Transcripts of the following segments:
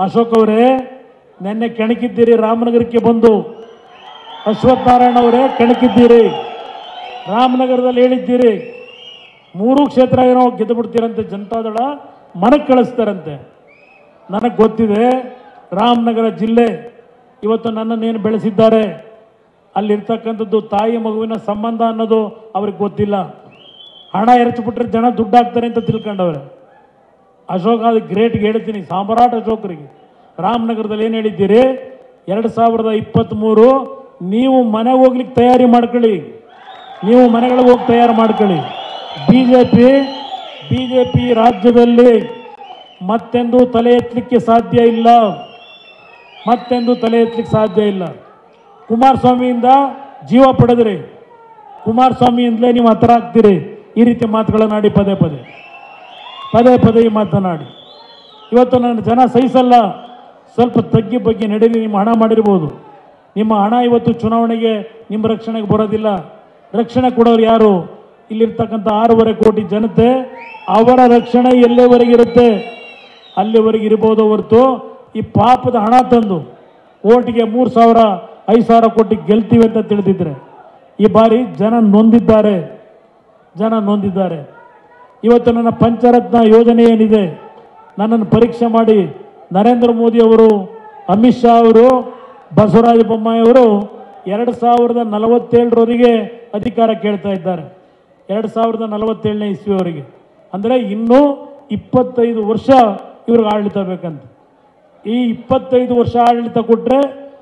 ಅಶೋಕ್ ಅವರೇ ನಿನ್ನೆ ಕೆಣಕಿದ್ದೀರಿ ರಾಮನಗರಕ್ಕೆ ಬಂದು ಅಶ್ವತ್ಥನಾರಾಯಣ ಅವರೇ ಕೆಣಕಿದ್ದೀರಿ ರಾಮನಗರದಲ್ಲಿ ಹೇಳಿದ್ದೀರಿ ಮೂರು ಕ್ಷೇತ್ರ ಏನೋ ಗೆದ್ದು ಬಿಡ್ತೀರಂತೆ ಜನತಾದಳ ಮನಕ್ಕೆ ಕಳಿಸ್ತಾರಂತೆ ನನಗೆ ಗೊತ್ತಿದೆ ರಾಮನಗರ ಜಿಲ್ಲೆ ಇವತ್ತು ನನ್ನನ್ನೇನು ಬೆಳೆಸಿದ್ದಾರೆ ಅಲ್ಲಿರ್ತಕ್ಕಂಥದ್ದು ತಾಯಿ ಮಗುವಿನ ಸಂಬಂಧ ಅನ್ನೋದು ಅವ್ರಿಗೆ ಗೊತ್ತಿಲ್ಲ ಹಣ ಎರಚಿಬಿಟ್ರೆ ಜನ ದುಡ್ಡು ಹಾಕ್ತಾರೆ ಅಂತ ತಿಳ್ಕೊಂಡವ್ರೆ ಅಶೋಕ್ ಅದು ಗ್ರೇಟ್ಗೆ ಹೇಳ್ತೀನಿ ಸಾಮ್ರಾಟ್ ಅಶೋಕರಿಗೆ ರಾಮನಗರದಲ್ಲಿ ಏನು ಹೇಳಿದ್ದೀರಿ ಎರಡು ಸಾವಿರದ ಇಪ್ಪತ್ತ್ಮೂರು ನೀವು ಮನೆಗೆ ಹೋಗ್ಲಿಕ್ಕೆ ತಯಾರಿ ಮಾಡ್ಕೊಳ್ಳಿ ನೀವು ಮನೆಗಳಿಗೆ ಹೋಗಿ ತಯಾರು ಮಾಡ್ಕೊಳ್ಳಿ B J P B J P ರಾಜ್ಯದಲ್ಲಿ ಮತ್ತೆಂದು ತಲೆ ಎತ್ತಲಿಕ್ಕೆ ಸಾಧ್ಯ ಇಲ್ಲ ಮತ್ತೆಂದು ತಲೆ ಎತ್ತಲಿಕ್ಕೆ ಸಾಧ್ಯ ಇಲ್ಲ ಕುಮಾರಸ್ವಾಮಿಯಿಂದ ಜೀವ ಪಡೆದ್ರಿ ಕುಮಾರಸ್ವಾಮಿಯಿಂದಲೇ ನೀವು ಹತ್ರ ಆಗ್ತೀರಿ ಈ ರೀತಿ ಮಾತುಗಳನ್ನಾಡಿ ಪದೇ ಪದೇ ಪದೇ ಪದೇ ಈ ಮಾತನಾಡಿ ಇವತ್ತು ನನ್ನ ಜನ ಸಹಿಸಲ್ಲ ಸ್ವಲ್ಪ ತಗ್ಗಿ ಬಗ್ಗೆ ನಡೀರಿ ನಿಮ್ಮ ಹಣ ಮಾಡಿರ್ಬೋದು ನಿಮ್ಮ ಹಣ ಇವತ್ತು ಚುನಾವಣೆಗೆ ನಿಮ್ಮ ರಕ್ಷಣೆಗೆ ಬರೋದಿಲ್ಲ ರಕ್ಷಣೆ ಕೊಡೋರು ಯಾರು ಇಲ್ಲಿರ್ತಕ್ಕಂಥ ಆರೂವರೆ ಕೋಟಿ ಜನತೆ ಅವರ ರಕ್ಷಣೆ ಎಲ್ಲಿವರೆಗಿರುತ್ತೆ ಅಲ್ಲಿವರೆಗೆ ಇರ್ಬೋದು ಹೊರತು ಈ ಪಾಪದ ಹಣ ತಂದು ಓಟಿಗೆ ಮೂರು ಸಾವಿರ ಐದು ಸಾವಿರ ಕೋಟಿ ಗೆಲ್ತೀವಿ ಅಂತ ತಿಳಿದಿದ್ರೆ ಈ ಬಾರಿ ಜನ ನೊಂದಿದ್ದಾರೆ ಜನ ನೊಂದಿದ್ದಾರೆ ಇವತ್ತು ನನ್ನ ಪಂಚರತ್ನ ಯೋಜನೆ ಏನಿದೆ ನನ್ನನ್ನು ಪರೀಕ್ಷೆ ಮಾಡಿ ನರೇಂದ್ರ ಮೋದಿ ಅವರು ಅಮಿತ್ ಶಾ ಅವರು ಬಸವರಾಜ ಬೊಮ್ಮಾಯಿ ಅವರು ಎರಡು ಸಾವಿರದ ನಲವತ್ತೇಳರವರೆಗೆ ಅಧಿಕಾರ ಕೇಳ್ತಾ ಇದ್ದಾರೆ ಎರಡು ಸಾವಿರದ ನಲವತ್ತೇಳನೇ ಇಸ್ವಿಯವರೆಗೆ ಅಂದರೆ ಇನ್ನೂ ಇಪ್ಪತ್ತೈದು ವರ್ಷ ಇವ್ರಿಗೆ ಆಡಳಿತ ಬೇಕಂತ ಈ ಇಪ್ಪತ್ತೈದು ವರ್ಷ ಆಡಳಿತ ಕೊಟ್ಟರೆ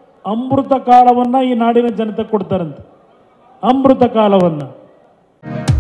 ಅಮೃತ ಕಾಲವನ್ನು ಈ ನಾಡಿನ ಜನತೆ ಕೊಡ್ತಾರಂತೆ ಅಮೃತ ಕಾಲವನ್ನು